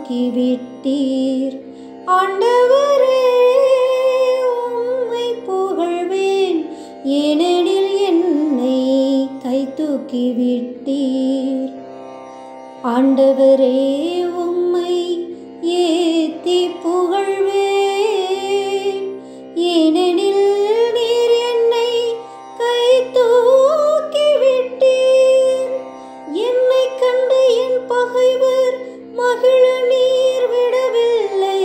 தூக்கி விட்டீர் ஆண்டவரே உம்மை புகழ்வேன் ஏனெனில் என்னை கை தூக்கி விட்டீர் ஆண்டவரே உம்மை ஏத்தி புகழ்வேன் ஏனெனில் நீர் என்னை கை தூக்கி விட்டீர் என்னை கண்டு என் பகைவர் மகிழ நீர் விடவில்லை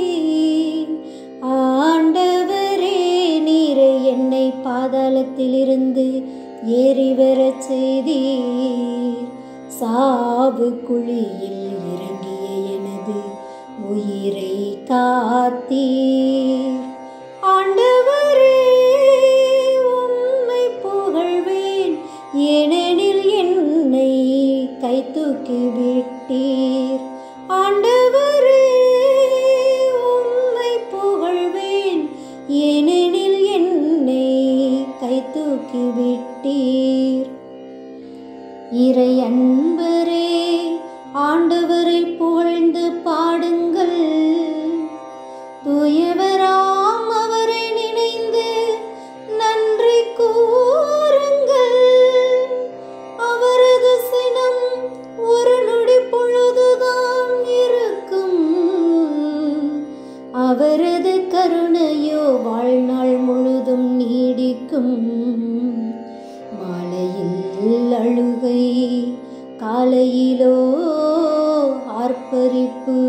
ஆண்டவரே நீரே என்னை பாதாளத்திலிருந்து ஏறி வரச் செய்தீர் சாவு குழியில் இறங்கிய எனது உயிரை காத்தீர் ஆண்டவரே உம்மை புகழ்வேன் ஏனெனில் என்னை கை தூக்கி விட்டீர் ஆண்டவரே உம்மை புகழ்வேன் ஏனெனில் என்னை கை தூக்கி விட்டீர் இறை அன்பரே ஆண்டவரை புகழ்ந்து பாடுங்கள் தூயவராம் அவரை நினைந்து நன்றி கூறுங்கள் அவரது சினம் ஒரு நொடி பொழுதுதான் இருக்கும் அவரது கருணையோ வாழ்நாள் முழுதும் நீடிக்கும் மாலையில் அழுகை காலையிலோ ஆர்ப்பரிப்பு